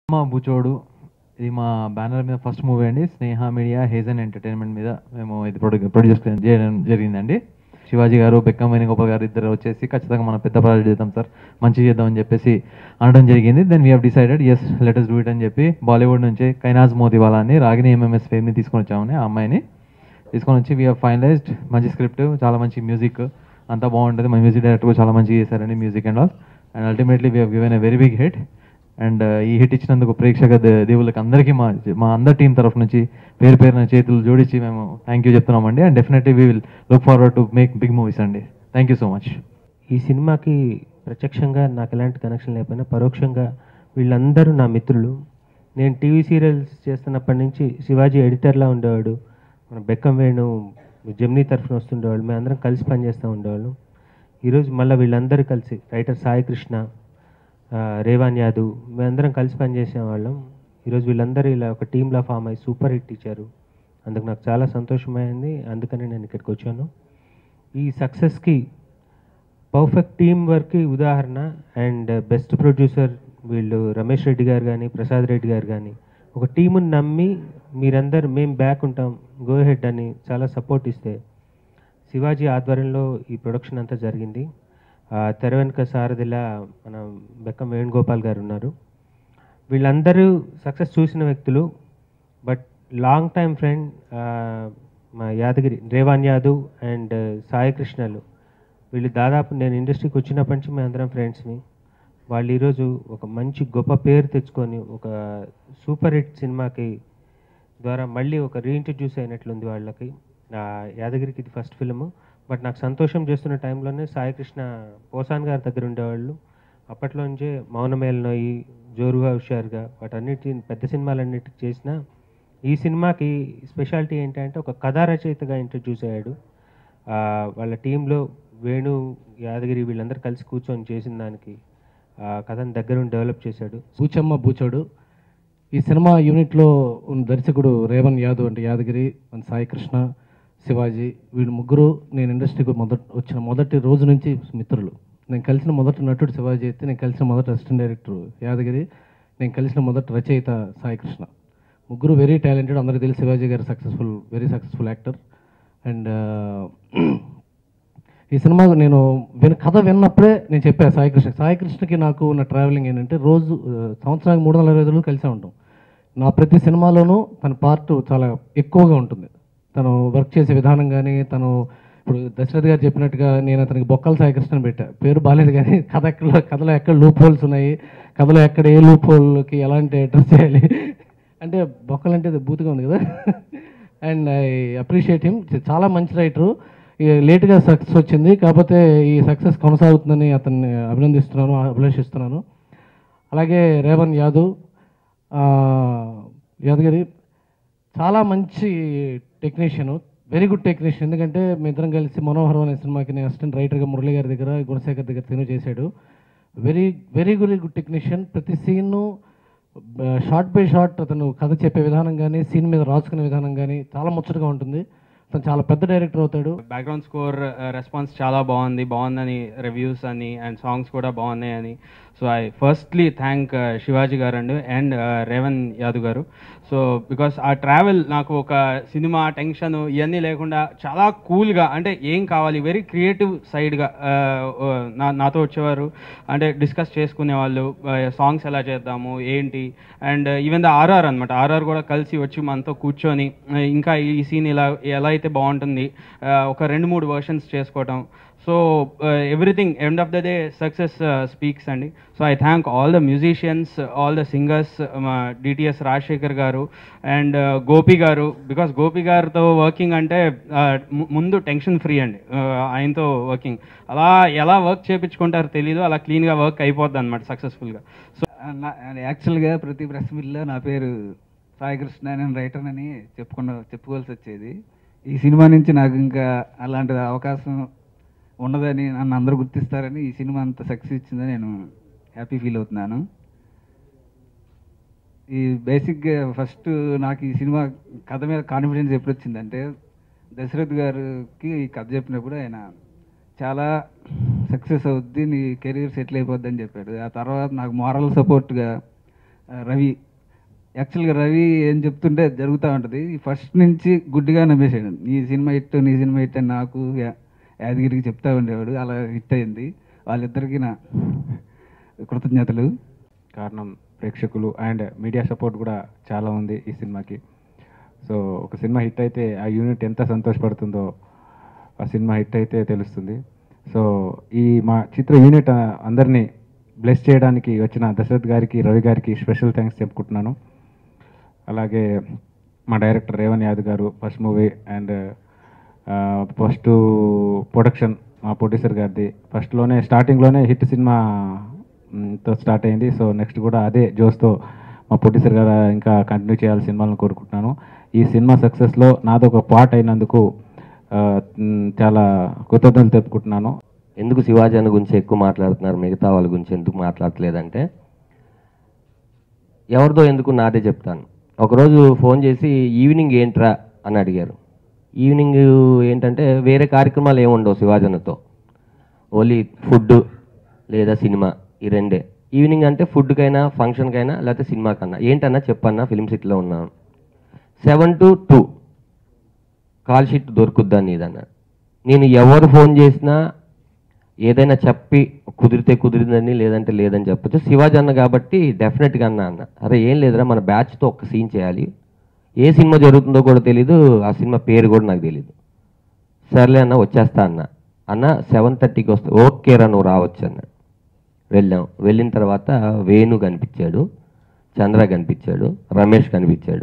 మా బుచోడు ఇది మా బ్యానర్ మీద ఫస్ట్ మూవీ అండి స్నేహ మీడియా హేజన్ ఎంటర్టైన్మెంట్ మీద మేము ఇది ప్రొడ్యూ ప్రొడ్యూస్ చేయడం జరిగిందండి శివాజీ గారు బెక్కం వేణుగోపాల్ గారు ఇద్దరు వచ్చేసి ఖచ్చితంగా మనం పెద్ద ప్రాజెక్ట్ చేద్దాం సార్ మంచి చేద్దాం అని చెప్పేసి అనడం జరిగింది then we have decided yes let's do it అని చెప్పి బాలీవుడ్ నుంచి కైనాజ్ మోదీ వాళ్ళని రాగిని ఎంఎంఎస్ ఫేమ్ని తీసుకొని వచ్చామని ఆ అమ్మాయిని తీసుకొని వచ్చి వీ ఫైనలైజ్డ్ మంచి స్క్రిప్ట్ చాలా మంచి మ్యూజిక్ అంతా బాగుంటుంది మా మ్యూజిక్ డైరెక్టర్ చాలా మంచిగా చేశారండి music and all and ultimately we given a very big hit and ఈ హిట్ ఇచ్చినందుకు ప్రేక్షక దే- దేవుళ్ళకి అందరికీ మా మా అందరి టీం తరఫు నుంచి పేరు పేరున చేతులు జోడించి మేము థ్యాంక్ యూ చెప్తున్నామండి and definitely we will look forward to make big movies అండి థ్యాంక్ యూ సో మచ్ ఈ సినిమాకి ప్రత్యక్షంగా నాకు ఎలాంటి కనెక్షన్ లేకపోయినా పరోక్షంగా వీళ్ళందరూ నా మిత్రులు నేను టీవీ సీరియల్స్ చేస్తున్నప్పటి నుంచి శివాజీ ఎడిటర్లా ఉండేవాడు మన బెక్కం వేణు జెమినీ తరఫున వస్తుండేవాళ్ళు మేము అందరం కలిసి పనిచేస్తూ ఉండేవాళ్ళం ఈరోజు మళ్ళీ వీళ్ళందరూ కలిసి రైటర్ సాయి కృష్ణ ఆ, రేవాన్ యాదవ్ మేమందరం కలిసి పనిచేసేవాళ్ళం ఈరోజు వీళ్ళందరూ ఇలా ఒక టీంలా ఫామ్ అయ్యి సూపర్ హిట్ ఇచ్చారు అందుకు నాకు చాలా సంతోషమైంది అందుకని నేను ఇక్కడికి వచ్చాను ఈ సక్సెస్కి పర్ఫెక్ట్ టీం వర్క్కి ఉదాహరణ అండ్ బెస్ట్ ప్రొడ్యూసర్ వీళ్ళు రమేష్ రెడ్డి గారు కానీ ప్రసాద్ రెడ్డి గారు కానీ ఒక టీముని నమ్మి మీరందరూ మేము బ్యాక్ ఉంటాం గో హెడ్ అని చాలా సపోర్ట్ ఇస్తే శివాజీ ఆధ్వర్యంలో ఈ ప్రొడక్షన్ అంతా జరిగింది ఆ, తెర వెనుక సారథిలా మన బెక్కం వేణుగోపాల్ గారు ఉన్నారు వీళ్ళందరూ సక్సెస్ చూసిన వ్యక్తులు బట్ లాంగ్ టైం ఫ్రెండ్ మా యాదగిరి రేవాన్ యాదవ్ అండ్ సాయి కృష్ణలు వీళ్ళు దాదాపు నేను ఇండస్ట్రీకి వచ్చినప్పటి నుంచి మేము అందరం ఫ్రెండ్స్ని వాళ్ళు ఈరోజు ఒక మంచి గొప్ప పేరు తెచ్చుకొని ఒక సూపర్ హిట్ సినిమాకి ద్వారా మళ్ళీ ఒక రీఇంట్రడ్యూస్ అయినట్లుంది వాళ్ళకి నా యాదగిరికి ఇది ఫస్ట్ ఫిల్మ్ బట్ నాకు సంతోషం చేస్తున్న టైంలోనే సాయి కృష్ణ పోసాన్ గారి దగ్గర ఉండేవాళ్ళు అప్పట్లో నుంచే మౌనమేలనోయి జోరుగా హుషారుగా వాటన్నిటి పెద్ద సినిమాలన్నిటికి చేసిన ఈ సినిమాకి స్పెషాలిటీ ఏంటంటే ఒక కథా రచయితగా ఇంట్రడ్యూస్ అయ్యాడు ఆ, వాళ్ళ టీంలో వేణు యాదగిరి వీళ్ళందరూ కలిసి కూర్చొని చేసిన దానికి ఆ కథను దగ్గరుండి డెవలప్ చేశాడు బూచమ్మ బూచోడు ఈ సినిమా యూనిట్లో ఉన్న దర్శకుడు రేవన్ యాదవ్ అంటే యాదగిరి మన సాయి కృష్ణ శివాజీ వీళ్ళు ముగ్గురు నేను ఇండస్ట్రీకి మొదట వచ్చిన మొదటి రోజు నుంచి మిత్రులు నేను కలిసిన మొదటి నటుడు శివాజీ అయితే నేను కలిసిన మొదటి అసిస్టెంట్ డైరెక్టర్ యాదగిరి నేను కలిసిన మొదటి రచయిత సాయి కృష్ణ ముగ్గురు వెరీ టాలెంటెడ్ అందరికీ తెలిసి Shivaji garu successful very successful actor and ఈ సినిమా నేను విన కథ విన్నప్పుడే నేను చెప్పాను సాయికృష్ణ సాయికృష్ణకి నాకు ఉన్న ట్రావెలింగ్ ఏంటంటే రోజు ఆ, సంవత్సరానికి మూడు వందల అరవై రోజులు కలిసే ఉంటాం నా ప్రతి సినిమాలోనూ తన పార్ట్ చాలా ఎక్కువగా ఉంటుంది తను వర్క్ చేసే విధానం కానీ తను ఇప్పుడు దశరథ్ గారు చెప్పినట్టుగా నేను అతనికి బొక్కల సాయికృష్ణ పెట్టా పేరు బాగాలేదు కానీ కథ ఎక్కడ కథలో ఎక్కడ లూప్ హోల్స్ ఉన్నాయి కథలో ఎక్కడ ఏ లూప్ హోల్కి ఎలాంటి అడ్రస్ చేయాలి అంటే బొక్కలంటే అది బూతుగా ఉంది కదా అండ్ ఐ అప్రిషియేట్ హిమ్ చాలా మంచి రైటరు లేట్గా సక్సెస్ వచ్చింది కాకపోతే ఈ సక్సెస్ కొనసాగుతుందని అతన్ని అభినందిస్తున్నాను అభిలాషిస్తున్నాను అలాగే రేవన్ యాదవ్ ఆ, యాదగిరి చాలా మంచి టెక్నీషియన్ వెరీ గుడ్ టెక్నీషియన్ ఎందుకంటే మీ ఇద్దరం కలిసి మనోహరం అనే సినిమాకి నేను అసిస్టెంట్ రైటర్గా మురళి గారి దగ్గర గుణశేఖర్ దగ్గర తిను చేశాడు very very very good technician ప్రతి సీన్ను షార్ట్ బై షార్ట్ అతను కథ చెప్పే విధానం కానీ సీన్ మీద రాసుకునే విధానం కానీ చాలా ముచ్చటగా ఉంటుంది అతను చాలా పెద్ద డైరెక్టర్ అవుతాడు బ్యాక్గ్రౌండ్ స్కోర్ రెస్పాన్స్ చాలా బాగుంది బాగుందని రివ్యూస్ అని అండ్ సాంగ్స్ కూడా బాగున్నాయి అని so I firstly thank Shivaji గారు అండ్ అండ్ రేవన్ యాదవ్ గారు సో బికాస్ ఆ ట్రావెల్ నాకు ఒక సినిమా టెన్షన్ ఇవన్నీ లేకుండా చాలా కూల్గా అంటే ఏం కావాలి వెరీ క్రియేటివ్ సైడ్గా నా నాతో వచ్చేవారు అంటే డిస్కస్ చేసుకునేవాళ్ళు సాంగ్స్ ఎలా చేద్దాము ఏంటి అండ్ ఈవెన్ ద ఆర్ఆర్ అనమాట ఆర్ఆర్ కూడా కలిసి వచ్చి మనతో కూర్చొని ఆ, ఇంకా ఈ సీన్ ఇలా ఎలా అయితే బాగుంటుంది ఆ, ఒక రెండు మూడు వర్షన్స్ చేసుకోవటం so everything end of the day success speaks అండి so I thank all the musicians all the singers మా డిటిఎస్ రాజశేఖర్ గారు అండ్ గోపి గారు బికాస్ గోపి గారితో వర్కింగ్ అంటే ఆ, ము- ముందు టెన్షన్ ఫ్రీ అండి ఆ, ఆయనతో వర్కింగ్ అలా ఎలా వర్క్ చేయించుకుంటారో తెలీదు అలా క్లీన్గా వర్క్ అయిపోద్ది అనమాట సక్సెస్ఫుల్గా సో నా- యాక్చువల్గా ప్రతి ప్రెస్ మీట్లో నా పేరు సాయి కృష్ణ నేను రైటర్ అని చెప్పుకున్న చెప్పుకోవాల్సి వచ్చేది ఈ సినిమా నుంచి నాకు ఇంకా అలాంటి అవకాశం ఉండదని నన్ను అందరూ గుర్తిస్తారని ఈ సినిమా అంత సక్సెస్ ఇచ్చిందని నేను హ్యాపీ ఫీల్ అవుతున్నాను ఈ బేసిక్గా ఫస్ట్ నాకు ఈ సినిమా కథ మీద కాన్ఫిడెన్స్ ఎప్పుడు వచ్చిందంటే దశరథ్ గారికి ఈ కథ చెప్పినప్పుడు ఆయన చాలా సక్సెస్ అవుద్ది నీ కెరీర్ సెటిల్ అయిపోద్ది అని చెప్పాడు ఆ తర్వాత నాకు మారల్ సపోర్ట్గా ఆ, రవి యాక్చువల్గా రవి ఏం చెప్తుంటే జరుగుతూ ఉంటుంది ఫస్ట్ నుంచి గుడ్డిగా నమ్మేసాడు నీ సినిమా హిట్ నీ సినిమా హిట్ అని నాకు యా- యాదగిరికి చెప్తా ఉండేవాడు అలా హిట్ అయింది వాళ్ళిద్దరికీ నా కృతజ్ఞతలు కారణం ప్రేక్షకులు అండ్ మీడియా సపోర్ట్ కూడా చాలా ఉంది ఈ సినిమాకి సో ఒక సినిమా హిట్ అయితే ఆ యూనిట్ ఎంత సంతోషపడుతుందో ఆ సినిమా హిట్ అయితే తెలుస్తుంది సో ఈ మా చిత్ర యూనిట్ ఆ, అందరినీ బ్లెస్ చేయడానికి వచ్చిన దశరథ్ గారికి రవి గారికి స్పెషల్ థ్యాంక్స్ చెప్పుకుంటున్నాను అలాగే మా డైరెక్టర్ రేవన్ యాదవ్ గారు first movie and first production మా ప్రొడ్యూసర్ గారిది ఫస్ట్లోనే స్టార్టింగ్లోనే హిట్ సినిమా మ్, తో స్టార్ట్ అయింది సో నెక్స్ట్ కూడా అదే జోస్తో మా ప్రొడ్యూసర్ గారు ఇంకా కంటిన్యూ చేయాలి సినిమాలను కోరుకుంటున్నాను ఈ సినిమా సక్సెస్లో నాది ఒక పార్ట్ అయినందుకు ఆ, మ్, చాలా కృతజ్ఞతలు తెలుపుకుంటున్నాను ఎందుకు శివాజీ అన్న గురించి ఎక్కువ మాట్లాడుతున్నారు మిగతా వాళ్ళ గురించి ఎందుకు మాట్లాడట్లేదంటే ఎవరిదో ఎందుకు నాదే చెప్తాను ఒకరోజు ఫోన్ చేసి ఈవినింగ్ ఏంట్రా అని అడిగారు ఈవినింగ్ ఏంటంటే వేరే కార్యక్రమాలు ఏముండవు శివాజీ అన్నతో ఓన్లీ ఫుడ్ లేదా సినిమా ఈ రెండే ఈవినింగ్ అంటే ఫుడ్కైనా ఫంక్షన్కైనా లేకపోతే సినిమాకన్నా ఏంటన్నా చెప్పన్నా ఫిలిం సిటీలో ఉన్నాను seven to two call sheet దొరుకుద్దా నీదన్నాడు నేను ఎవరు ఫోన్ చేసినా ఏదైనా చెప్పి కుదిరితే కుదిరిందని లేదంటే లేదని చెప్పొచ్చు శివాజీ అన్న కాబట్టి డెఫినెట్గా అన్న అన్న అరే ఏం లేదురా మన బ్యాచ్తో ఒక సీన్ చేయాలి ఏ సినిమా జరుగుతుందో కూడా తెలీదు ఆ సినిమా పేరు కూడా నాకు తెలీదు సర్లే అన్న వచ్చేస్తా అన్న అన్న సెవెన్ థర్టీకి వస్తే ఓకే రా నువ్వు రావచ్చు అన్నాడు వెళ్ళాం వెళ్ళిన తర్వాత వేణు కనిపించాడు చంద్ర కనిపించాడు రమేష్ కనిపించాడు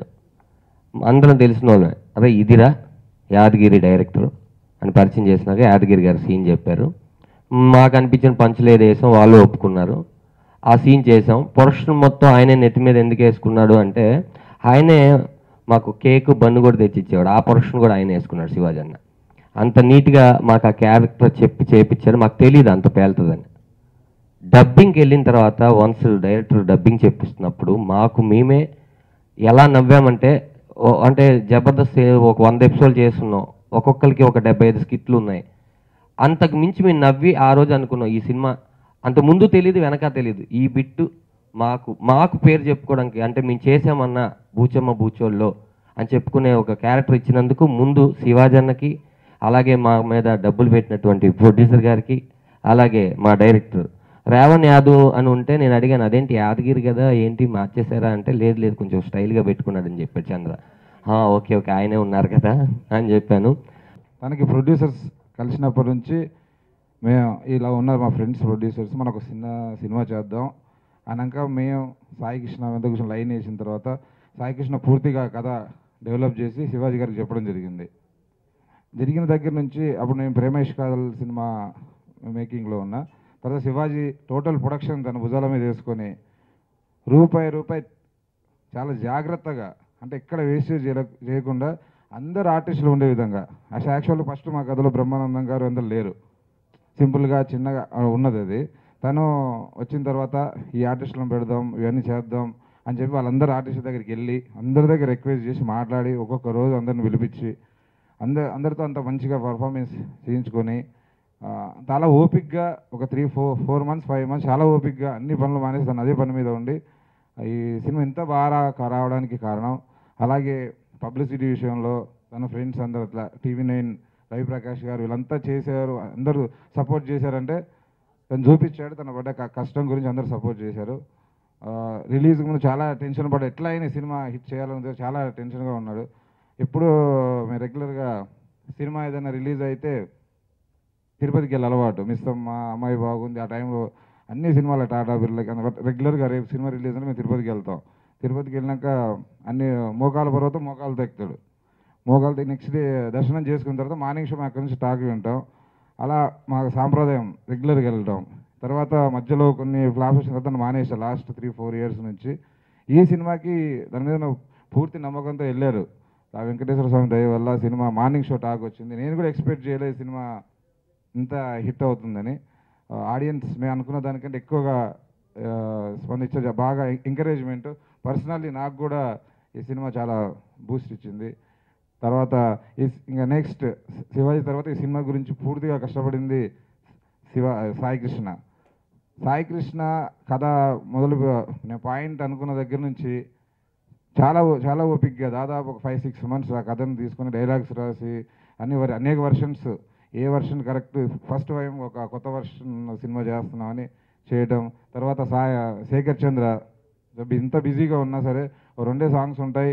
అందరం తెలిసిన వాళ్ళమే అరే ఇదిరా యాదగిరి డైరెక్టర్ అని పరిచయం చేసినాక యాదగిరి గారు సీన్ చెప్పారు మాకు అనిపించిన పంచులు ఏది వేసాం వాళ్ళు ఒప్పుకున్నారు ఆ సీన్ చేసాం ప్రొడక్షన్ మొత్తం ఆయనే నెత్తి మీద ఎందుకు వేసుకున్నాడు అంటే ఆయనే మాకు కేక్ బన్ను కూడా తెచ్చిచ్చేవాడు ఆ ప్రొడక్షన్ కూడా ఆయన వేసుకున్నాడు శివాజీ అన్న అంత నీట్గా మాకు ఆ క్యారెక్టర్ చెప్పి చేపించారు మాకు తెలియదు అంత పేలుతుందని డబ్బింగ్కి వెళ్ళిన తర్వాత వన్స్ డైరెక్టర్ డబ్బింగ్ చెప్పిస్తున్నప్పుడు మాకు మేమే ఎలా నవ్వామంటే ఓ- అంటే జబర్దస్త్ ఏ- ఒక వంద ఎపిసోడ్ చేస్తున్నాం ఒక్కొక్కరికి ఒక డెబ్బై ఐదు స్కిట్లు ఉన్నాయి అంతకు మించి మేము నవ్వి ఆ రోజు అనుకున్నాం ఈ సినిమా అంత ముందు తెలియదు వెనక తెలియదు ఈ బిట్టు మాకు మాకు పేరు చెప్పుకోవడానికి అంటే మేము చేసామన్న బూచమ్మ బూచోళ్ళలో అని చెప్పుకునే ఒక క్యారెక్టర్ ఇచ్చినందుకు ముందు శివాజన్నకి అలాగే మా మీద డబ్బులు పెట్టినటువంటి ప్రొడ్యూసర్ గారికి అలాగే మా డైరెక్టర్ రేవణ్ యాదవ్ అని ఉంటే నేను అడిగాను అదేంటి యాదగిరి కదా ఏంటి మార్చేశారా అంటే లేదు లేదు కొంచెం స్టైల్గా పెట్టుకున్నాడని చెప్పాడు చంద్ర "ఆ, ఓకే ఓకే ఆయనే ఉన్నారు కదా అని చెప్పాను తనకి ప్రొడ్యూసర్స్ కలిసినప్పటి నుంచి మేము ఇలా ఉన్నారు మా ఫ్రెండ్స్ ప్రొడ్యూసర్స్ మనం ఒక చిన్న సినిమా చేద్దాం అన్నాక మేము సాయి కృష్ణ వెంత కూర్చొని లైన్ వేసిన తర్వాత సాయి కృష్ణ పూర్తిగా కథ డెవలప్ చేసి శివాజీ గారికి చెప్పడం జరిగింది జరిగిన దగ్గర నుంచి అప్పుడు నేను ప్రేమేష్ కాదల్ సినిమా మేకింగ్లో ఉన్నా తర్వాత శివాజీ టోటల్ ప్రొడక్షన్ తన భుజాల మీద వేసుకొని రూపాయి రూపాయి చాలా జాగ్రత్తగా అంటే ఎక్కడ వేస్టేజ్ చేయలే- చేయకుండా అందరు ఆర్టిస్టులు ఉండే విధంగా అసలు యాక్చువల్గా ఫస్ట్ మా కథలో బ్రహ్మానందం గారు అందరు లేరు సింపుల్గా చిన్నగా ఆ, ఉన్నది అది తను వచ్చిన తర్వాత ఈ ఆర్టిస్టులను పెడదాం ఇవన్నీ చేద్దాం అని చెప్పి వాళ్ళందరూ ఆర్టిస్ట్ దగ్గరికి వెళ్ళి అందరి దగ్గర రిక్వెస్ట్ చేసి మాట్లాడి ఒక్కొక్క రోజు అందరిని పిలిపించి అందరు అందరితో అంత మంచిగా పర్ఫార్మెన్స్ చేయించుకొని ఆ, చాలా ఓపిక్గా ఒక three four four months five months చాలా ఓపిక్గా అన్ని పనులు మానేసి తను అదే పని మీద ఉండి ఈ సినిమా ఇంత బాగా రా- రావడానికి కారణం అలాగే పబ్లిసిటీ విషయంలో తన ఫ్రెండ్స్ అందరు అట్లా టీవీ నైన్ రవి ప్రకాష్ గారు వీళ్ళంతా చేశారు అందరూ సపోర్ట్ చేశారంటే తను చూపించాడు తన పడ్డ క- కష్టం గురించి అందరూ సపోర్ట్ చేశారు రిలీజ్ ముందు చాలా టెన్షన్ పడ్డా ఎట్లా అయినా ఈ సినిమా హిట్ చేయాలని చాలా టెన్షన్గా ఉన్నాడు ఎప్పుడు మేము రెగ్యులర్గా సినిమా ఏదైనా రిలీజ్ అయితే తిరుపతికి వెళ్ళి అలవాటు మిస్ అమ్మ అమ్మాయి బాగుంది ఆ టైంలో అన్ని సినిమాలు టాటా బిర్లకి రెగ్యులర్గా రేపు సినిమా రిలీజ్ అంటే మేము తిరుపతికి వెళ్తాం తిరుపతికి వెళ్ళినాక అన్ని మోకాల పర్వతం మోకాలతో ఎక్కుతాడు మోకాలతో నెక్స్ట్ డే దర్శనం చేసుకున్న తర్వాత మార్నింగ్ షో మేము అక్కడి నుంచి టాక్ వింటాం అలా మా సాంప్రదాయం రెగ్యులర్గా వెళ్ళటం తర్వాత మధ్యలో కొన్ని ఫ్లాప్స్ వచ్చిన తర్వాత మానేసా లాస్ట్ త్రీ ఫోర్ ఇయర్స్ నుంచి ఈ సినిమాకి దాని మీద నాకు పూర్తి నమ్మకంతో వెళ్ళారు ఆ వెంకటేశ్వర స్వామి దయ వల్ల సినిమా మార్నింగ్ షో టాక్ వచ్చింది నేను కూడా ఎక్స్పెక్ట్ చేయలేదు ఈ సినిమా ఇంత హిట్ అవుతుందని ఆడియన్స్ మేము అనుకున్న దానికంటే ఎక్కువగా ఆ, స్పందించే బాగా ఎంకరేజ్మెంట్ పర్సనల్లీ నాకు కూడా ఈ సినిమా చాలా బూస్ట్ ఇచ్చింది తర్వాత ఈ ఇంకా నెక్స్ట్ శివాజీ తర్వాత ఈ సినిమా గురించి పూర్తిగా కష్టపడింది శివ సాయి కృష్ణ సాయి కృష్ణ కథ మొదలు నేను పాయింట్ అనుకున్న దగ్గర నుంచి చాలా ఓ- చాలా ఓపిక్గా దాదాపు ఒక ఫైవ్ సిక్స్ మంత్స్ ఆ కథను తీసుకుని డైలాగ్స్ రాసి అన్ని వర్- అనేక వర్షన్స్ ఏ వర్షన్ కరెక్ట్ ఫస్ట్ టైం ఒక కొత్త వర్షన్ సినిమా చేస్తున్నామని చేయటం తర్వాత సాయ శేఖర్ చంద్ర ఇంత బిజీగా ఉన్నా సరే ఓ రెండే సాంగ్స్ ఉంటాయి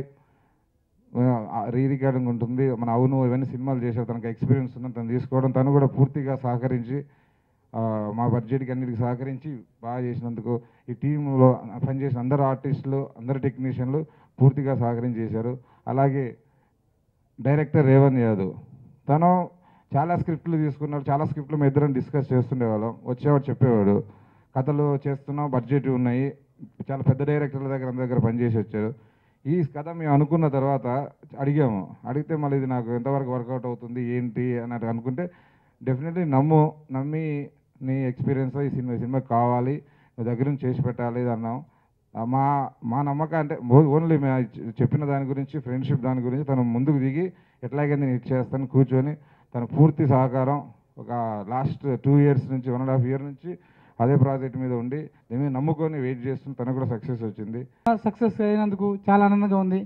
రీ రికార్డింగ్ ఉంటుంది మన అవును ఇవన్నీ సినిమాలు చేశారు తనకు ఎక్స్పీరియన్స్ ఉంది తను తీసుకోవడం తను కూడా పూర్తిగా సహకరించి ఆ, మా బడ్జెట్కి అన్నిటికి సహకరించి బాగా చేసినందుకు ఈ టీంలో పనిచేసిన అందరు ఆర్టిస్టులు అందరు టెక్నీషియన్లు పూర్తిగా సహకరించి చేశారు అలాగే డైరెక్టర్ రేవన్ యాదవ్ తను చాలా స్క్రిప్ట్లు తీసుకున్నాడు చాలా స్క్రిప్ట్లు మేము ఇద్దరం డిస్కస్ చేస్తుండేవాళ్ళం వచ్చేవాడు చెప్పేవాడు కథలు చేస్తున్నాం బడ్జెట్ ఉన్నాయి చాలా పెద్ద డైరెక్టర్ల దగ్గర అందరి దగ్గర పనిచేసి వచ్చారు ఈ కథ మేము అనుకున్న తర్వాత అడిగాము అడిగితే మళ్ళీ ఇది నాకు ఎంతవరకు వర్కౌట్ అవుతుంది ఏంటి అన్నట్టు అనుకుంటే డెఫినెట్లీ నమ్ము నమ్మి నీ ఎక్స్పీరియన్స్ ఈ సినిమా ఈ సినిమా కావాలి నువ్వు దగ్గర నుంచి చేసి పెట్టాలి ఇది అన్నాం ఆ, మా మా నమ్మకం అంటే ఓన్లీ మేము చెప్పిన దాని గురించి ఫ్రెండ్షిప్ దాని గురించి తను ముందుకు దిగి ఎట్లాగైతే నేను ఇది చేస్తాను కూర్చొని తన పూర్తి సహకారం ఒక లాస్ట్ టూ ఇయర్స్ నుంచి వన్ అండ్ హాఫ్ ఇయర్ నుంచి అదే ప్రాజెక్ట్ మీద ఉండి దీని మీద నమ్ముకొని వెయిట్ చేస్తుంది తనకు కూడా సక్సెస్ వచ్చింది సక్సెస్ అయినందుకు చాలా ఆనందంగా ఉంది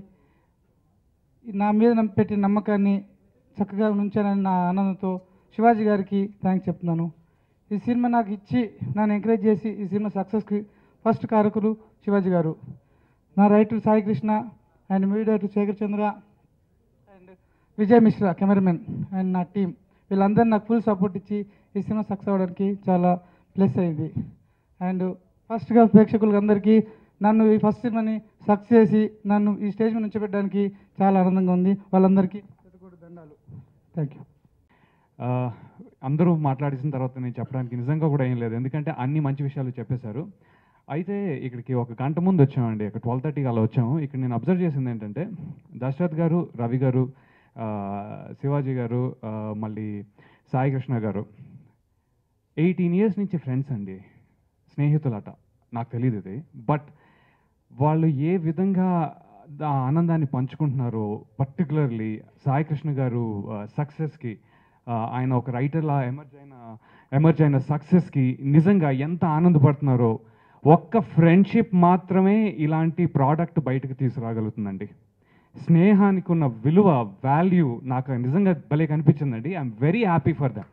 నా మీద నమ్మి పెట్టిన నమ్మకాన్ని చక్కగా ఉంచానని నా ఆనందంతో శివాజీ గారికి థ్యాంక్స్ చెప్తున్నాను ఈ సినిమా నాకు ఇచ్చి నన్ను ఎంకరేజ్ చేసి ఈ సినిమా సక్సెస్కి ఫస్ట్ కారకులు శివాజీ గారు నా రైటర్ సాయి కృష్ణ అండ్ మీడియర్ Shekhar Chandra and Vijay Mishra cameraman and నా టీం వీళ్ళందరూ నాకు ఫుల్ సపోర్ట్ ఇచ్చి ఈ సినిమా సక్సెస్ అవ్వడానికి చాలా ప్లస్ అయింది అండ్ ఫస్ట్గా ప్రేక్షకులకు అందరికీ నన్ను ఈ ఫస్ట్ సినిమాని సక్సెస్ చేసి నన్ను ఈ స్టేజ్ మీద ఉంచబెట్టడానికి చాలా ఆనందంగా ఉంది వాళ్ళందరికీ పెద్దకోటి దండాలు థ్యాంక్ యూ ఆ, అందరూ మాట్లాడేసిన తర్వాత నేను చెప్పడానికి నిజంగా కూడా ఏం లేదు ఎందుకంటే అన్ని మంచి విషయాలు చెప్పేశారు అయితే ఇక్కడికి ఒక గంట ముందు వచ్చామండి ఇక్కడ ట్వెల్వ్ థర్టీకి అలా వచ్చాము ఇక్కడ నేను అబ్జర్వ్ చేసింది ఏంటంటే దశరథ్ గారు రవి గారు ఆ, శివాజీ గారు ఆ, మళ్ళీ సాయి కృష్ణ గారు ఎయిటీన్ ఇయర్స్ నుంచి ఫ్రెండ్స్ అండి స్నేహితులట నాకు తెలియదు ఇది బట్ వాళ్ళు ఏ విధంగా ఆ ఆనందాన్ని పంచుకుంటున్నారో పర్టికులర్లీ సాయి కృష్ణ గారు సక్సెస్కి ఆయన ఒక రైటర్లా ఎమర్జ్ అయిన ఎమర్జ్ అయిన సక్సెస్కి నిజంగా ఎంత ఆనందపడుతున్నారో ఒక్క ఫ్రెండ్షిప్ మాత్రమే ఇలాంటి ప్రోడక్ట్ బయటకు తీసుకురాగలుగుతుందండి స్నేహానికి ఉన్న విలువ వాల్యూ నాకు నిజంగా భలే కనిపించిందండి I'm very happy for them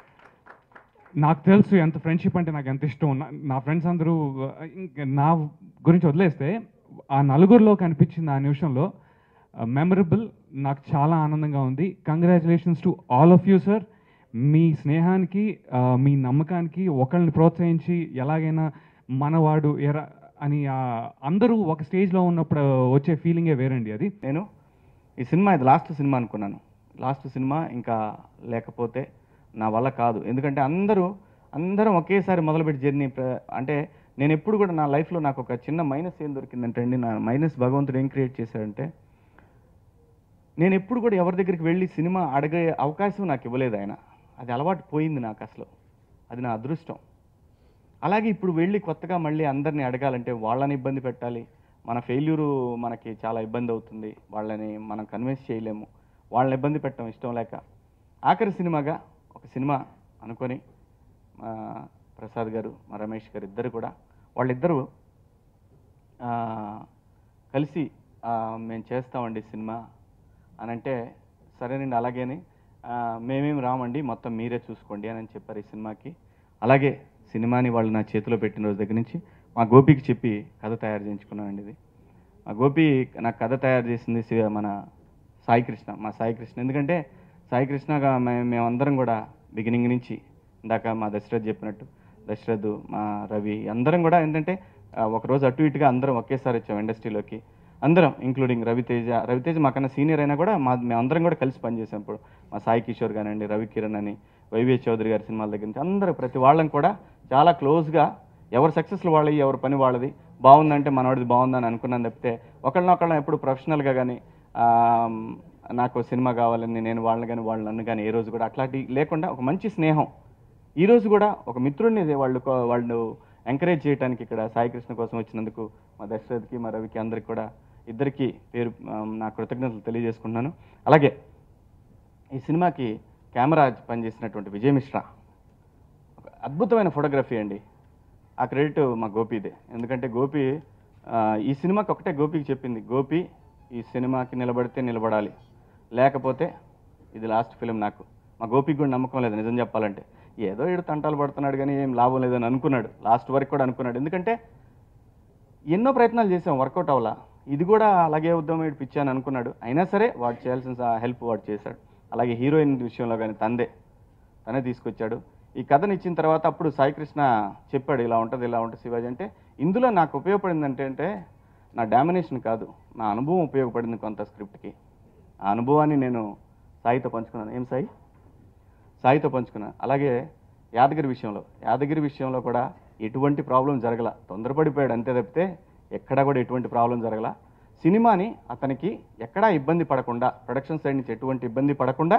నాకు తెలుసు ఎంత ఫ్రెండ్షిప్ అంటే నాకు ఎంత ఇష్టం నా- నా ఫ్రెండ్స్ అందరూ ఆ, ఇంక నా గురించి వదిలేస్తే ఆ నలుగురిలో కనిపించింది ఆ నిమిషంలో మెమరబుల్ నాకు చాలా ఆనందంగా ఉంది congratulations to all of you sir మీ స్నేహానికి ఆ, మీ నమ్మకానికి ఒకళ్ళని ప్రోత్సహించి ఎలాగైనా మనవాడు ఎర అని ఆ, అందరూ ఒక స్టేజ్లో ఉన్నప్పుడు వచ్చే ఫీలింగే వేరండి అది నేను ఈ సినిమా ఇది లాస్ట్ సినిమా అనుకున్నాను లాస్ట్ సినిమా ఇంకా లేకపోతే నా వల్ల కాదు ఎందుకంటే అందరూ అందరం ఒకేసారి మొదలుపెట్టి జర్నీ ప్ర- అంటే నేను ఎప్పుడు కూడా నా లైఫ్లో నాకు ఒక చిన్న మైనస్ ఏం దొరికిందంటే అండి నా మైనస్ భగవంతుడు ఏం క్రియేట్ చేశాడంటే నేను ఎప్పుడు కూడా ఎవరి దగ్గరికి వెళ్ళి సినిమా అడిగే అవకాశం నాకు ఇవ్వలేదు ఆయన అది అలవాటు పోయింది నాకు అసలు అది నా అదృష్టం అలాగే ఇప్పుడు వెళ్ళి కొత్తగా మళ్ళీ అందరినీ అడగాలంటే వాళ్ళని ఇబ్బంది పెట్టాలి మన ఫెయిల్యూరు మనకి చాలా ఇబ్బంది అవుతుంది వాళ్ళని మనం కన్విన్స్ చేయలేము వాళ్ళని ఇబ్బంది పెట్టడం ఇష్టం లేక ఆఖరి సినిమాగా ఒక సినిమా అనుకొని మా ప్రసాద్ గారు మా రమేష్ గారు ఇద్దరు కూడా వాళ్ళిద్దరూ ఆ, కలిసి ఆ, మేము చేస్తామండి సినిమా అని అంటే సరేనండి అలాగేని ఆ, మేమేం రామండి మొత్తం మీరే చూసుకోండి అని చెప్పారు ఈ సినిమాకి అలాగే సినిమాని వాళ్ళు నా చేతిలో పెట్టిన రోజు దగ్గర నుంచి మా గోపికి చెప్పి కథ తయారు చేయించుకున్నానండి ఇది మా గోపి నాకు కథ తయారు చేసింది శివ- మన సాయి కృష్ణ మా సాయి కృష్ణ ఎందుకంటే సాయి కృష్ణగా మే- మేమందరం కూడా బిగినింగ్ నుంచి ఇందాక మా దశరథ్ చెప్పినట్టు దశరథ్ మా రవి అందరం కూడా ఏంటంటే ఆ, ఒకరోజు అటు ఇటుగా అందరం ఒకేసారి వచ్చాం ఇండస్ట్రీలోకి అందరం ఇంక్లూడింగ్ రవితేజ రవితేజ మాకన్నా సీనియర్ అయినా కూడా మా మేమందరం కూడా కలిసి పనిచేసాం ఇప్పుడు మా సాయి కిషోర్ కానివ్వండి రవి కిరణ్ అని వైవిఎస్ చౌదరి గారి సినిమాల దగ్గర నుంచి అందరూ ప్రతి వాళ్ళం కూడా చాలా క్లోజ్గా ఎవరి సక్సెస్లు వాళ్ళవి ఎవరి పని వాళ్ళది బాగుందంటే మనవాడిది బాగుందని అనుకున్నాను తప్పితే ఒకళ్ళనొకళ్ళం ఎప్పుడు ప్రొఫెషనల్గా కానీ నాకు సినిమా కావాలని నేను వాళ్ళని కానీ వాళ్ళు నన్ను కానీ ఏ రోజు కూడా అట్లాంటి లేకుండా ఒక మంచి స్నేహం ఈ రోజు కూడా ఒక మిత్రుడిని వాళ్ళు కో- వాళ్ళు ఎంకరేజ్ చేయడానికి ఇక్కడ సాయి కృష్ణ కోసం వచ్చినందుకు మా దశరథ్కి మా రవికి అందరికి కూడా ఇద్దరికి పేరు ఆ, నా కృతజ్ఞతలు తెలియజేసుకుంటున్నాను అలాగే ఈ సినిమాకి కెమెరా పనిచేసినటువంటి విజయ్ మిశ్రా ఒక అద్భుతమైన ఫోటోగ్రఫీ అండి ఆ క్రెడిట్ మా గోపీదే ఎందుకంటే గోపి ఆ, ఈ సినిమాకి ఒకటే గోపికి చెప్పింది గోపి ఈ సినిమాకి నిలబడితే నిలబడాలి లేకపోతే ఇది లాస్ట్ ఫిలిం నాకు మా గోపికి కూడా నమ్మకం లేదు నిజం చెప్పాలంటే ఏదో ఏడు తంటాలు పడుతున్నాడు కానీ ఏం లాభం లేదని అనుకున్నాడు లాస్ట్ వరకు కూడా అనుకున్నాడు ఎందుకంటే ఎన్నో ప్రయత్నాలు చేసాం వర్కౌట్ అవ్వాలా ఇది కూడా అలాగే ఉద్యమం ఏడు పిచ్చి అని అనుకున్నాడు అయినా సరే వాడు చేయాల్సిన హెల్ప్ వాడు చేశాడు అలాగే హీరోయిన్ విషయంలో కానీ తందే తనే తీసుకొచ్చాడు ఈ కథను ఇచ్చిన తర్వాత అప్పుడు సాయికృష్ణ చెప్పాడు ఇలా ఉంటుంది ఇలా ఉంటుంది శివాజీ అంటే ఇందులో నాకు ఉపయోగపడింది అంటే అంటే నా డామినేషన్ కాదు నా అనుభవం ఉపయోగపడింది కొంత స్క్రిప్ట్కి ఆ అనుభవాన్ని నేను సాయితో పంచుకున్నాను ఏం సాయి సాయితో పంచుకున్నాను అలాగే యాదగిరి విషయంలో యాదగిరి విషయంలో కూడా ఎటువంటి ప్రాబ్లం జరగల తొందరపడిపోయాడు అంతే తప్పితే ఎక్కడా కూడా ఎటువంటి ప్రాబ్లం జరగల సినిమాని అతనికి ఎక్కడా ఇబ్బంది పడకుండా ప్రొడక్షన్ సైడ్ నుంచి ఎటువంటి ఇబ్బంది పడకుండా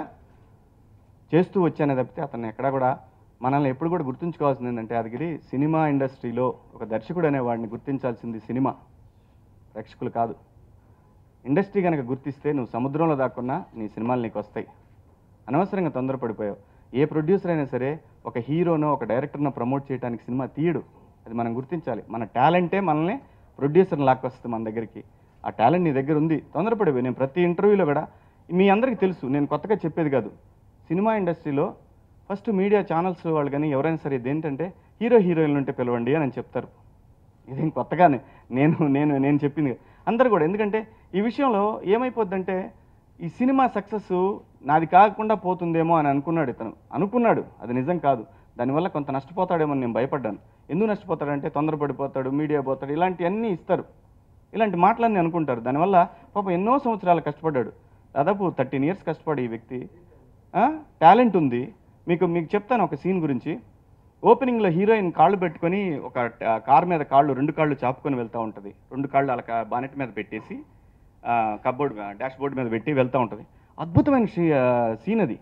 చేస్తూ వచ్చానే తప్పితే అతన్ని ఎక్కడా కూడా మనల్ని ఎప్పుడు కూడా గుర్తుంచుకోవాల్సింది ఏంటంటే యాదగిరి సినిమా ఇండస్ట్రీలో ఒక దర్శకుడు అనేవాడిని గుర్తించాల్సింది సినిమా ప్రేక్షకులు కాదు ఇండస్ట్రీ కనుక గుర్తిస్తే నువ్వు సముద్రంలో దాక్కున్నా నీ సినిమాలు నీకు వస్తాయి అనవసరంగా తొందరపడిపోయావు ఏ ప్రొడ్యూసర్ అయినా సరే ఒక హీరోనో ఒక డైరెక్టర్నో ప్రమోట్ చేయడానికి సినిమా తీయడు అది మనం గుర్తించాలి మన టాలెంటే మనల్ని ప్రొడ్యూసర్ని లాక్కొస్తుంది మన దగ్గరికి ఆ టాలెంట్ నీ దగ్గర ఉంది తొందరపడిపోయి నేను ప్రతి ఇంటర్వ్యూలో కూడా మీ అందరికీ తెలుసు నేను కొత్తగా చెప్పేది కాదు సినిమా ఇండస్ట్రీలో ఫస్ట్ మీడియా ఛానల్స్ వాళ్ళు కానీ ఎవరైనా సరే ఇదేంటంటే హీరో హీరోయిన్లు ఉంటే పిలవండి అని చెప్తారు ఇదేం కొత్తగానే నేను నేను నేను చెప్పింది కాదు. అందరు కూడా ఎందుకంటే ఈ విషయంలో ఏమైపోద్దంటే ఈ సినిమా సక్సెస్ నాది కాకుండా పోతుందేమో అని అనుకున్నాడు ఇతను అనుకున్నాడు అది నిజం కాదు దానివల్ల కొంత నష్టపోతాడేమో అని నేను భయపడ్డాను ఎందుకు నష్టపోతాడంటే తొందరపడిపోతాడు మీడియా పోతాడు ఇలాంటివన్నీ ఇస్తారు ఇలాంటి మాటలన్నీ అనుకుంటారు దానివల్ల పాపం ఎన్నో సంవత్సరాలు కష్టపడ్డాడు దాదాపు థర్టీన్ ఇయర్స్ కష్టపడి ఈ వ్యక్తి టాలెంట్ ఉంది మీకు మీకు చెప్తాను ఒక సీన్ గురించి ఓపెనింగ్లో హీరోయిన్ కాళ్ళు పెట్టుకొని ఒక ట- కార్ మీద కాళ్ళు రెండు కాళ్ళు చాపుకొని వెళ్తూ ఉంటుంది రెండు కాళ్ళు అలా కా- బానెట్ మీద పెట్టేసి కబ్బోర్డ్ డాష్ బోర్డ్ మీద పెట్టి వెళ్తూ ఉంటుంది అద్భుతమైన షీ- ఆ, సీన్ అది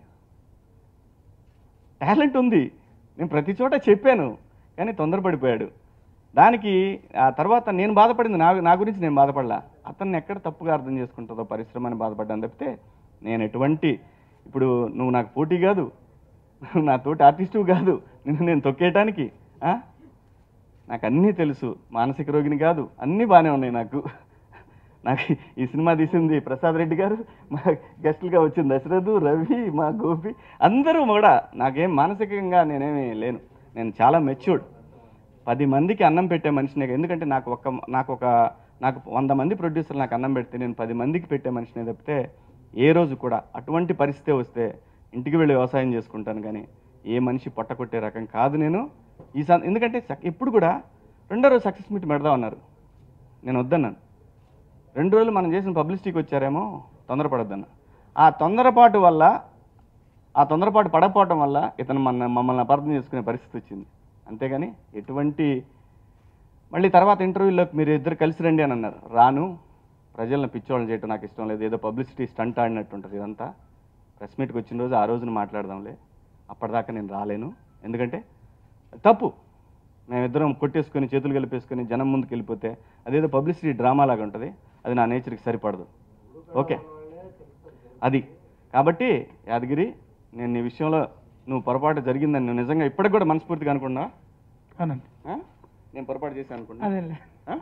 టాలెంట్ ఉంది నేను ప్రతి చోట చెప్పాను కానీ తొందరపడిపోయాడు దానికి ఆ తర్వాత నేను బాధపడింది నా నా గురించి నేను బాధపడలా అతన్ని ఎక్కడ తప్పుగా అర్థం చేసుకుంటుందో పరిశ్రమ అని బాధపడ్డాను తప్పితే నేను ఎటువంటి ఇప్పుడు నువ్వు నాకు పోటీ కాదు నువ్వు నా తోటి ఆర్టిస్టు కాదు నిన్ను నేను తొక్కేయటానికి ఆ? నాకు అన్నీ తెలుసు మానసిక రోగిని కాదు అన్నీ బాగానే ఉన్నాయి నాకు నాకు ఈ సినిమా తీసింది ప్రసాద్ రెడ్డి గారు మా గెస్టులుగా వచ్చింది దశరథు రవి మా గోపి అందరూ కూడా నాకేం మానసికంగా నేనేమి లేను నేను చాలా మెచ్యూర్డ్ పది మందికి అన్నం పెట్టే మనిషినే ఎందుకంటే నాకు ఒక నాకు ఒక నాకు వంద మంది ప్రొడ్యూసర్లు నాకు అన్నం పెడితే నేను పది మందికి పెట్టే మనిషినే తప్పితే ఏ రోజు కూడా అటువంటి పరిస్థితి వస్తే ఇంటికి వెళ్ళి వ్యవసాయం చేసుకుంటాను కానీ ఏ మనిషి పొట్ట కొట్టే రకం కాదు నేను ఈ సం- ఎందుకంటే సక్- ఎప్పుడు కూడా రెండో రోజు సక్సెస్ మీట్ పెడదాం అన్నారు నేను వద్దన్నాను రెండు రోజులు మనం చేసిన పబ్లిసిటీకి వచ్చారేమో తొందరపడొద్దన్న ఆ తొందరపాటు వల్ల ఆ తొందరపాటు పడకపోవటం వల్ల ఇతను మన మమ్మల్ని అపార్థం చేసుకునే పరిస్థితి వచ్చింది అంతేగాని ఎటువంటి మళ్ళీ తర్వాత ఇంటర్వ్యూలోకి మీరు ఇద్దరు కలిసి రండి అని అన్నారు రాను ప్రజలను పిచ్చోళ్ళని చేయటం నాకు ఇష్టం లేదు ఏదో పబ్లిసిటీ స్టంట్ ఆడినట్టు ఉంటుంది ఇదంతా ప్రెస్ మీట్కి వచ్చిన రోజు ఆ రోజున మాట్లాడదాంలే అప్పటిదాకా నేను రాలేను ఎందుకంటే తప్పు మేమిద్దరం కొట్టేసుకొని చేతులు కలిపేసుకొని జనం ముందుకు వెళ్ళిపోతే అదేదో పబ్లిసిటీ డ్రామా లాగా ఉంటుంది అది నా నేచర్కి సరిపడదు ఓకే అది కాబట్టి యాదగిరి నేను నీ విషయంలో నువ్వు పొరపాటు జరిగిందని నువ్వు నిజంగా ఇప్పటికి కూడా మనస్ఫూర్తిగా అనుకున్నా అవునండి నేను పొరపాటు చేశాను అనుకున్నా అదేలే ఆ?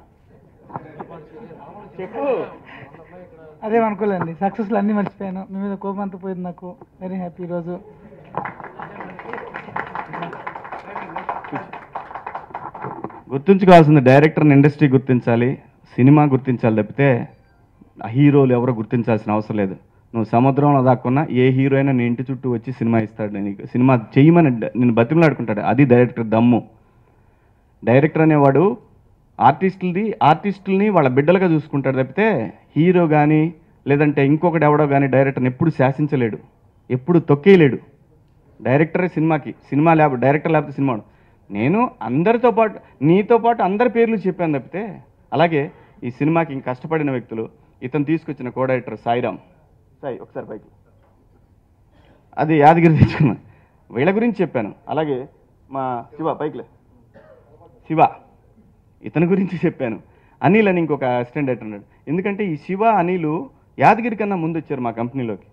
చెప్పు అదేం అనుకోలేండి సక్సెస్లు అన్నీ మర్చిపోయాను మీ మీద కోపం అంతా పోయింది నాకు వెరీ హ్యాపీ ఈరోజు గుర్తుంచుకోవాల్సింది డైరెక్టర్ని ఇండస్ట్రీ గుర్తించాలి సినిమా గుర్తించాలి తప్పితే ఆ హీరోలు ఎవరో గుర్తించాల్సిన అవసరం లేదు నువ్వు సముద్రంలో దాక్కున్నా ఏ హీరో అయినా నీ ఇంటి చుట్టూ వచ్చి సినిమా ఇస్తాడు నీకు సినిమా చెయ్యమని డ- నేను బతిమలాడుకుంటాడు అది డైరెక్టర్ దమ్ము డైరెక్టర్ అనేవాడు ఆర్టిస్టులది ఆర్టిస్టుల్ని వాళ్ళ బిడ్డలుగా చూసుకుంటాడు తప్పితే హీరో కానీ లేదంటే ఇంకొకటి ఎవడో కానీ డైరెక్టర్ని ఎప్పుడు శాసించలేడు ఎప్పుడు తొక్కేయలేడు డైరెక్టరే సినిమాకి సినిమా లేక డైరెక్టర్ లేకపోతే సినిమా వాడు. నేను అందరితో పాటు నీతో పాటు అందరి పేర్లు చెప్పాను తప్పితే అలాగే ఈ సినిమాకి ఇంక కష్టపడిన వ్యక్తులు ఇతను తీసుకొచ్చిన కో డైరెక్టర్ సాయిరామ్ సాయి ఒకసారి పైకి అది యాదగిరి తెచ్చుకున్నా వీళ్ళ గురించి చెప్పాను అలాగే మా శివ పైకిలే శివ ఇతని గురించి చెప్పాను అనిల్ అని ఇంకొక అసిస్టెంట్ డైరెక్టర్ ఉన్నాడు ఎందుకంటే ఈ శివ అనిలు యాదగిరి కన్నా ముందు వచ్చారు మా కంపెనీలోకి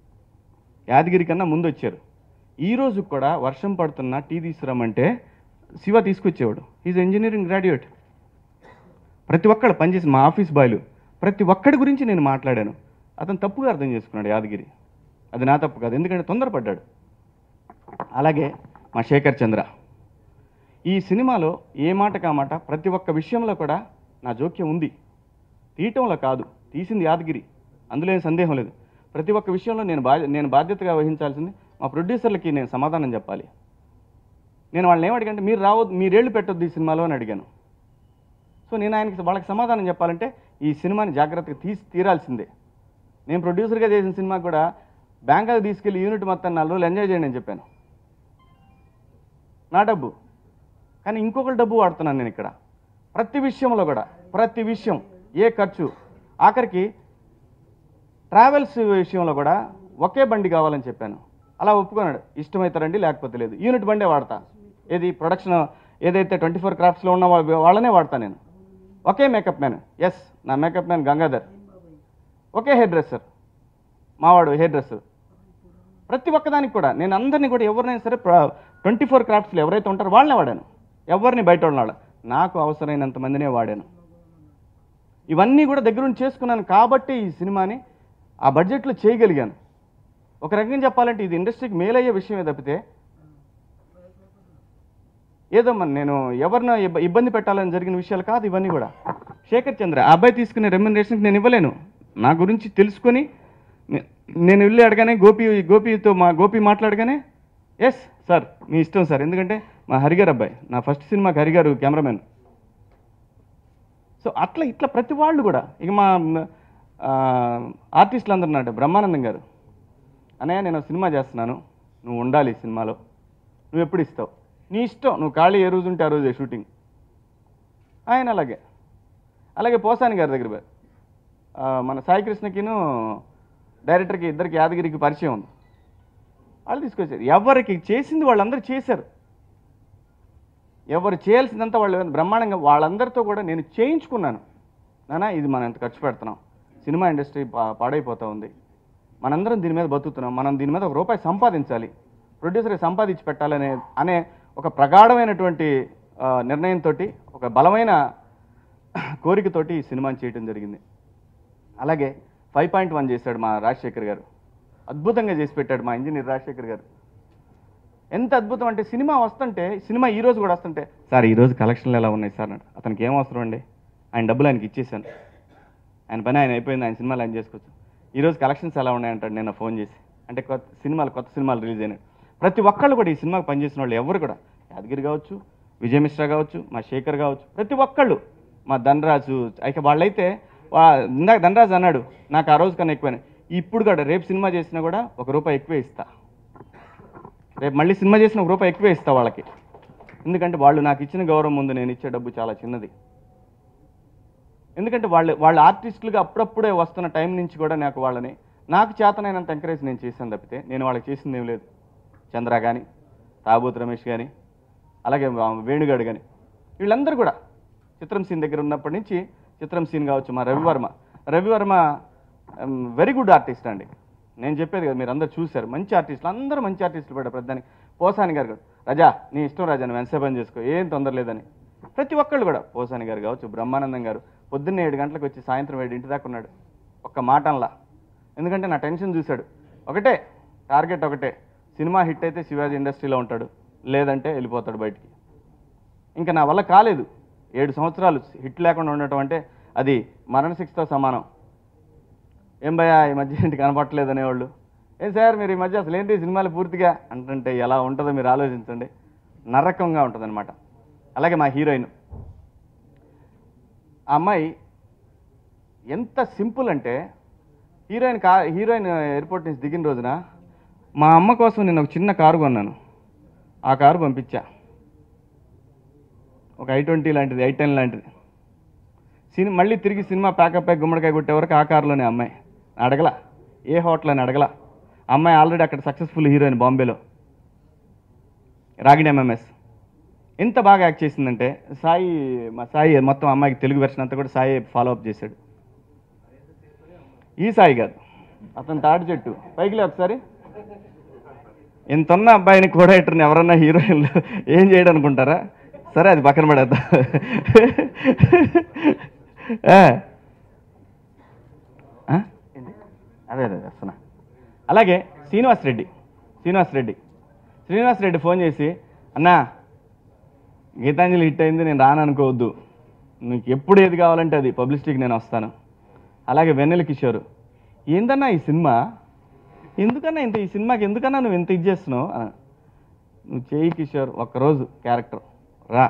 యాదగిరి కన్నా ముందు వచ్చారు ఈ రోజు కూడా వర్షం పడుతున్నా టీ తీసుకురమ్మంటే శివ తీసుకొచ్చేవాడు ఈజ్ ఇంజనీరింగ్ గ్రాడ్యుయేట్ ప్రతి ఒక్కడు పనిచేసి మా ఆఫీస్ బాయ్లు ప్రతి ఒక్కడి గురించి నేను మాట్లాడాను అతను తప్పుగా అర్థం చేసుకున్నాడు యాదగిరి అది నా తప్పు కాదు ఎందుకంటే తొందరపడ్డాడు అలాగే మా శేఖర్ చంద్ర ఈ సినిమాలో ఏ మాట కామాట ప్రతి ఒక్క విషయంలో కూడా నా జోక్యం ఉంది తీయటంలో కాదు తీసింది యాదగిరి అందులో ఏం సందేహం లేదు ప్రతి ఒక్క విషయంలో నేను బా నేను బాధ్యతగా వహించాల్సింది మా ప్రొడ్యూసర్లకి నేను సమాధానం చెప్పాలి నేను వాళ్ళని ఏమడిగంటే మీరు రావద్దు మీరేళ్ళు పెట్టొద్దు ఈ సినిమాలో అని అడిగాను సో నేను ఆయనకి వాళ్ళకి సమాధానం చెప్పాలంటే ఈ సినిమాని జాగ్రత్తగా తీసి తీరాల్సిందే నేను ప్రొడ్యూసర్గా చేసిన సినిమా కూడా బ్యాంకాక్ తీసుకెళ్లి యూనిట్ మొత్తం నాలుగు రోజులు ఎంజాయ్ చేయండి అని చెప్పాను నా డబ్బు కానీ ఇంకొకరి డబ్బు వాడుతున్నాను నేను ఇక్కడ ప్రతి విషయంలో కూడా ప్రతి విషయం ఏ ఖర్చు ఆఖరికి ట్రావెల్స్ విషయంలో కూడా ఒకే బండి కావాలని చెప్పాను అలా ఒప్పుకున్నాడు ఇష్టమైతే రండి లేకపోతే లేదు యూనిట్ బండే వాడతా ఏది ప్రొడక్షన్ ఏదైతే ట్వంటీ ఫోర్ క్రాఫ్ట్స్లో ఉన్న వా- వాళ్ళనే వాడతా నేను ఒకే మేకప్ మ్యాన్ ఎస్ నా మేకప్ మ్యాన్ గంగాధర్ ఒకే హెయిర్ డ్రెస్సర్ మావాడు హెయిర్ డ్రెస్సర్ ప్రతి ఒక్కదానికి కూడా నేను అందరినీ కూడా ఎవరినైనా సరే ట్వంటీ ఫోర్ క్రాఫ్ట్స్లో ఎవరైతే ఉంటారో వాళ్ళనే వాడాను ఎవరిని బయట వాళ్ళ నాకు అవసరమైనంత మందినే వాడాను ఇవన్నీ కూడా దగ్గరుండి చేసుకున్నాను కాబట్టి ఈ సినిమాని ఆ బడ్జెట్లో చేయగలిగాను ఒక రకంగా చెప్పాలంటే ఇది ఇండస్ట్రీకి మేలయ్యే విషయమే తప్పితే ఏదో మన నేను ఎవరినో ఇబ్బ- ఇబ్బంది పెట్టాలని జరిగిన విషయాలు కాదు ఇవన్నీ కూడా శేఖర్ చంద్ర ఆ అబ్బాయి తీసుకునే రెమ్యునరేషన్కి నేను ఇవ్వలేను నా గురించి తెలుసుకొని నే- నేను వెళ్ళి అడగానే గోపి గోపితో మా గోపి మాట్లాడగానే ఎస్ సార్ మీ ఇష్టం సార్ ఎందుకంటే మా హరిగారు అబ్బాయి నా ఫస్ట్ సినిమాకి హరిగారు కెమెరామెన్ సో అట్లా ఇట్లా ప్రతి వాళ్ళు కూడా ఇక మా ఆ, ఆర్టిస్టులు అందరు ఉన్నాడు బ్రహ్మానందం గారు అన్నయ్య నేను ఒక సినిమా చేస్తున్నాను నువ్వు ఉండాలి ఈ సినిమాలో నువ్వు ఎప్పుడు ఇస్తావు నీ ఇష్టం నువ్వు ఖాళీ ఏ రోజు ఉంటే ఆ రోజే షూటింగ్ ఆయన అలాగే అలాగే పోసాని గారి దగ్గర పోయి. ఆ, మన సాయి కృష్ణకిను డైరెక్టర్కి ఇద్దరికి యాదగిరికి పరిచయం ఉంది వాళ్ళు తీసుకొచ్చారు ఎవరికి చేసింది వాళ్ళందరూ చేశారు ఎవరు చేయాల్సిందంతా వాళ్ళు బ్రహ్మాండంగా వాళ్ళందరితో కూడా నేను చేయించుకున్నాను నానా ఇది మనం ఎంత ఖర్చు పెడుతున్నాం సినిమా ఇండస్ట్రీ పా పాడైపోతూ ఉంది మనందరం దీని మీద బతుకుతున్నాం మనం దీని మీద ఒక రూపాయి సంపాదించాలి ప్రొడ్యూసర్కి సంపాదించి పెట్టాలనే అనే ఒక ప్రగాఢమైనటువంటి ఆ, నిర్ణయంతో ఒక బలమైన కోరికతోటి ఈ సినిమాని చేయడం జరిగింది అలాగే ఫైవ్ పాయింట్ వన్ చేశాడు మా రాజశేఖర్ గారు అద్భుతంగా చేసి పెట్టాడు మా ఇంజనీర్ రాజశేఖర్ గారు ఎంత అద్భుతం అంటే సినిమా వస్తుంటే సినిమా ఈ రోజు కూడా వస్తుంటే సార్ ఈ రోజు కలెక్షన్లు ఎలా ఉన్నాయి సార్ అన్నాడు అతనికి ఏం అవసరం అండి ఆయన డబ్బులు ఆయనకి ఇచ్చేసాను ఆయన పని ఆయన అయిపోయింది ఆయన సినిమాలు ఆయన చేసుకోవచ్చు ఈ రోజు కలెక్షన్స్ ఎలా ఉన్నాయంటాడు నేను ఫోన్ చేసి అంటే కొత్త సినిమాలు కొత్త సినిమాలు రిలీజ్ అయినాయి ప్రతి ఒక్కళ్ళు కూడా ఈ సినిమాకి పనిచేసిన వాళ్ళు ఎవరు కూడా యాదగిరి కావచ్చు విజయ్ మిశ్రా కావచ్చు మా శేఖర్ కావచ్చు ప్రతి ఒక్కళ్ళు మా ధనరాజు ఇక వాళ్ళైతే వా- ఇందాక ధనరాజు అన్నాడు నాకు ఆ రోజు కన్నా ఎక్కువనే ఇప్పుడు కూడా రేపు సినిమా చేసినా కూడా ఒక రూపాయి ఎక్కువే ఇస్తా రేపు మళ్ళీ సినిమా చేసిన ఒక రూపాయి ఎక్కువే ఇస్తా వాళ్ళకి ఎందుకంటే వాళ్ళు నాకు ఇచ్చిన గౌరవం ముందు నేను ఇచ్చే డబ్బు చాలా చిన్నది ఎందుకంటే వాళ్ళు వాళ్ళ ఆర్టిస్టులుగా అప్పుడప్పుడే వస్తున్న టైం నుంచి కూడా నాకు వాళ్ళని నాకు చేతనైనంత ఎంకరేజ్ నేను చేశాను తప్పితే నేను వాళ్ళకి చేసింది ఏం లేదు చంద్ర కానీ తాబూత్ రమేష్ కానీ అలాగే వా- వేణుగాడు కానీ వీళ్ళందరూ కూడా చిత్రం సీన్ దగ్గర ఉన్నప్పటి నుంచి చిత్రం సీన్ కావచ్చు మా Ravi Varma Ravi Varma very good artist అండి నేను చెప్పేది కదా మీరు అందరు చూశారు మంచి ఆర్టిస్టులు అందరూ మంచి ఆర్టిస్టులు పడ్డారు ప్రధాని పోసాని గారు కూడా రజా నీ ఇష్టం రాజా నువ్వు ఎంతసేపు పని చేసుకో ఏం తొందర లేదని ప్రతి ఒక్కళ్ళు కూడా పోసాని గారు కావచ్చు బ్రహ్మానందం గారు పొద్దున్నే ఏడు గంటలకు వచ్చి సాయంత్రం ఏడు ఇంటి దాకా ఉన్నాడు ఒక్క మాట అనలా ఎందుకంటే నా టెన్షన్ చూశాడు ఒకటే టార్గెట్ ఒకటే సినిమా హిట్ అయితే శివాజీ ఇండస్ట్రీలో ఉంటాడు లేదంటే వెళ్ళిపోతాడు బయటికి ఇంకా నా వల్ల కాలేదు ఏడు సంవత్సరాలు హిట్ లేకుండా ఉండటం అంటే అది మరణశిక్షతో సమానం ఏం భయ్యా ఈ మధ్య ఏంటి కనపట్టలేదు అనేవాళ్ళు ఏం సార్ మీరు ఈ మధ్య అసలు ఏంటి సినిమాలు పూర్తిగా అంటుంటే ఎలా ఉంటుందో మీరు ఆలోచించండి నరకంగా ఉంటుంది అలాగే మా హీరోయిన్ ఆ అమ్మాయి ఎంత సింపుల్ అంటే హీరోయిన్ కా హీరోయిన్ ఎయిర్పోర్ట్ నుంచి దిగిన రోజున మా అమ్మ కోసం నేను ఒక చిన్న కారు కొన్నాను ఆ కారు పంపించా ఒక ఐ ట్వంటీ లాంటిది ఐ టెన్ లాంటిది సినిమా మళ్ళీ తిరిగి సినిమా ప్యాకప్ అయ్యి గుమ్మడికాయ కొట్టే వరకు ఆ కారులోనే అమ్మాయి అడగల ఏ హోటల్ అని అడగల అమ్మాయి ఆల్రెడీ అక్కడ సక్సెస్ఫుల్ హీరోయిన్ బాంబేలో రాగిణి ఎంఎంఎస్ ఎంత బాగా యాక్ట్ చేసిందంటే సాయి మా సాయి మొత్తం అమ్మాయికి తెలుగు వెర్షన్ అంతా కూడా సాయి ఫాలో అప్ చేశాడు ఈ సాయి కాదు అతను తాటి చెట్టు పైకి లే ఒకసారి ఇంత ఉన్న అబ్బాయిని కూడా ఇట్టని ఎవరన్నా హీరోయిన్లు ఏం చేయడం అనుకుంటారా సరే అది పక్కన పడేద్దాం ఆ. ఆ? ఏంటి? అదే అదే వస్తున్నా అలాగే శ్రీనివాస్ రెడ్డి శ్రీనివాస్ రెడ్డి శ్రీనివాస్ రెడ్డి ఫోన్ చేసి అన్నా గీతాంజలి హిట్ అయింది నేను రాను అనుకోవద్దు నీకు ఎప్పుడు ఏది కావాలంటే అది పబ్లిసిటీకి నేను వస్తాను అలాగే వెన్నెల కిషోర్ ఏందన్నా ఈ సినిమా ఎందుకన్నా ఇంత ఈ సినిమాకి ఎందుకన్నా నువ్వు ఇంత ఇది చేస్తున్నావు అన్న. నువ్వు చేయి కిషోర్ ఒక్కరోజు క్యారెక్టర్ రా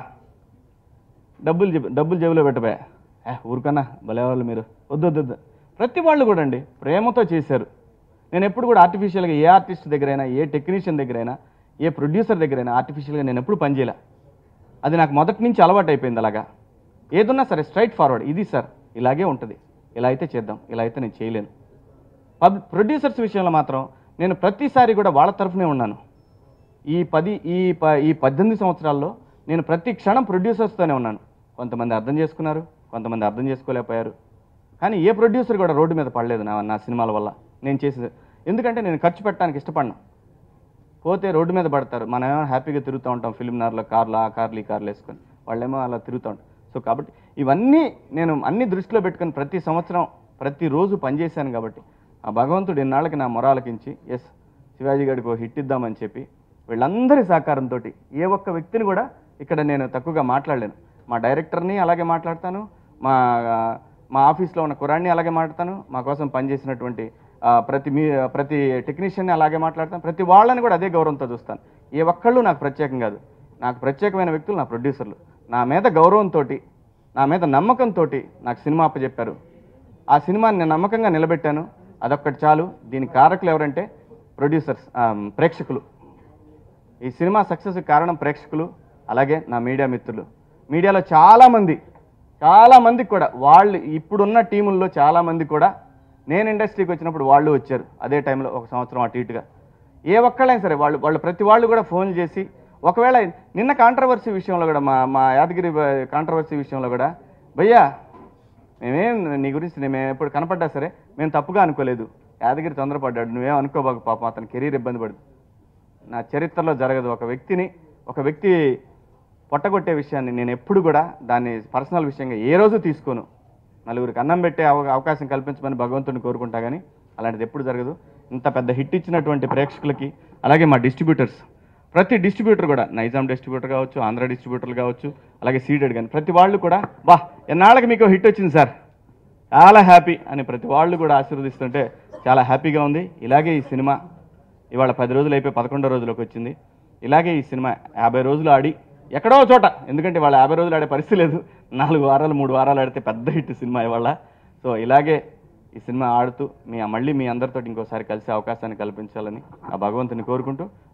డబ్బులు జేబు డబ్బులు జేబులో పెట్టబోయా ఏ ఊరికన్నా భలేవాళ్ళు మీరు వద్దు వద్దు వద్దు ప్రతి వాళ్ళు కూడా అండి ప్రేమతో చేశారు నేను ఎప్పుడు కూడా ఆర్టిఫిషియల్గా ఏ ఆర్టిస్ట్ దగ్గరైనా ఏ టెక్నీషియన్ దగ్గరైనా ఏ ప్రొడ్యూసర్ దగ్గరైనా ఆర్టిఫిషియల్గా నేను ఎప్పుడు పనిచేయలే అది నాకు మొదటి నుంచి అలవాటు అయిపోయింది అలాగా ఏదున్నా సరే స్ట్రైట్ ఫార్వర్డ్ ఇది సార్ ఇలాగే ఉంటుంది ఇలా అయితే చేద్దాం ఇలా అయితే నేను చేయలేను పబ్ ప్రొడ్యూసర్స్ విషయంలో మాత్రం నేను ప్రతిసారి కూడా వాళ్ళ తరఫునే ఉన్నాను ఈ పది ఈ ప ఈ పద్దెనిమిది సంవత్సరాల్లో నేను ప్రతి క్షణం ప్రొడ్యూసర్స్తోనే ఉన్నాను కొంతమంది అర్థం చేసుకున్నారు కొంతమంది అర్థం చేసుకోలేకపోయారు కానీ ఏ ప్రొడ్యూసర్ కూడా రోడ్డు మీద పడలేదు నా నా సినిమాల వల్ల నేను చేసేది ఎందుకంటే నేను ఖర్చు పెట్టడానికి ఇష్టపడను పోతే రోడ్డు మీద పడతారు మనం ఏమో హ్యాపీగా తిరుగుతూ ఉంటాం ఫిల్మ్ నార్లో కార్లు ఆ కార్లు ఈ కార్లు వేసుకొని వాళ్ళేమో అలా తిరుగుతూ ఉంటారు సో కాబట్టి ఇవన్నీ నేను అన్ని దృష్టిలో పెట్టుకొని ప్రతి సంవత్సరం ప్రతిరోజు పనిచేశాను కాబట్టి ఆ భగవంతుడు ఇన్నాళ్ళకి నా మొరాలకించి ఎస్ శివాజీ గారికి ఒక హిట్ ఇద్దామని చెప్పి వీళ్ళందరి సహకారంతో ఏ ఒక్క వ్యక్తిని కూడా ఇక్కడ నేను తక్కువగా మాట్లాడలేను మా డైరెక్టర్ని అలాగే మాట్లాడతాను మా మా ఆఫీస్లో ఉన్న కురాన్ని అలాగే మాట్లాడతాను మా కోసం పనిచేసినటువంటి ఆ, ప్రతి మీ ప్రతి టెక్నీషియన్ని అలాగే మాట్లాడతాను ప్రతి వాళ్ళని కూడా అదే గౌరవంతో చూస్తాను ఏ ఒక్కళ్ళు నాకు ప్రత్యేకం కాదు నాకు ప్రత్యేకమైన వ్యక్తులు నా ప్రొడ్యూసర్లు నా మీద గౌరవంతో నా మీద నమ్మకంతో నాకు సినిమా అప్పచెప్పారు ఆ సినిమాని నేను నమ్మకంగా నిలబెట్టాను అదొక్కటి చాలు దీని కారకులు ఎవరంటే ప్రొడ్యూసర్స్ ఆ, ప్రేక్షకులు ఈ సినిమా సక్సెస్ కారణం ప్రేక్షకులు అలాగే నా మీడియా మిత్రులు మీడియాలో చాలామంది చాలామందికి కూడా వాళ్ళు ఇప్పుడున్న టీముల్లో చాలామంది కూడా నేను ఇండస్ట్రీకి వచ్చినప్పుడు వాళ్ళు వచ్చారు అదే టైంలో ఒక సంవత్సరం అటు ఇటుగా ఏ ఒక్కళ్ళైనా సరే వాళ్ళు వాళ్ళు ప్రతి వాళ్ళు కూడా ఫోన్ చేసి ఒకవేళ నిన్న కాంట్రవర్సీ విషయంలో కూడా మా మా యాదగిరి కాంట్రవర్సీ విషయంలో కూడా భయ్యా మేమేం నీ గురించి నేను మేము ఎప్పుడు కనపడ్డా సరే మేము తప్పుగా అనుకోలేదు యాదగిరి తొందరపడ్డాడు నువ్వేం అనుకోబాకు పాపం అతని కెరీర్ ఇబ్బంది పడదు నా చరిత్రలో జరగదు ఒక వ్యక్తిని ఒక వ్యక్తి పొట్టగొట్టే విషయాన్ని నేను ఎప్పుడు కూడా దాన్ని పర్సనల్ విషయంగా ఏ రోజు తీసుకోను నలుగురికి అన్నం పెట్టే అవ- అవకాశం కల్పించమని భగవంతుని కోరుకుంటా కానీ అలాంటిది ఎప్పుడు జరగదు ఇంత పెద్ద హిట్ ఇచ్చినటువంటి ప్రేక్షకులకి అలాగే మా డిస్ట్రిబ్యూటర్స్ ప్రతి డిస్ట్రిబ్యూటర్ కూడా నైజాం డిస్ట్రిబ్యూటర్ కావచ్చు ఆంధ్ర డిస్ట్రిబ్యూటర్లు కావచ్చు అలాగే సీడెడ్ కానీ ప్రతి వాళ్ళు కూడా బా ఎన్నాళ్ళకి మీకు హిట్ వచ్చింది సార్ చాలా హ్యాపీ అని ప్రతి వాళ్ళు కూడా ఆశీర్వదిస్తుంటే చాలా హ్యాపీగా ఉంది ఇలాగే ఈ సినిమా ఇవాళ పది రోజులు అయిపోయి పదకొండో రోజులోకి వచ్చింది ఇలాగే ఈ సినిమా యాభై రోజులు ఆడి ఎక్కడో చోట ఎందుకంటే వాళ్ళ యాభై రోజులు ఆడే పరిస్థితి లేదు నాలుగు వారాలు మూడు వారాలు ఆడితే పెద్ద హిట్ సినిమా ఇవాళ సో ఇలాగే ఈ సినిమా ఆడుతూ మీ మళ్ళీ మీ అందరితో ఇంకోసారి కలిసే అవకాశాన్ని కల్పించాలని ఆ భగవంతుని కోరుకుంటూ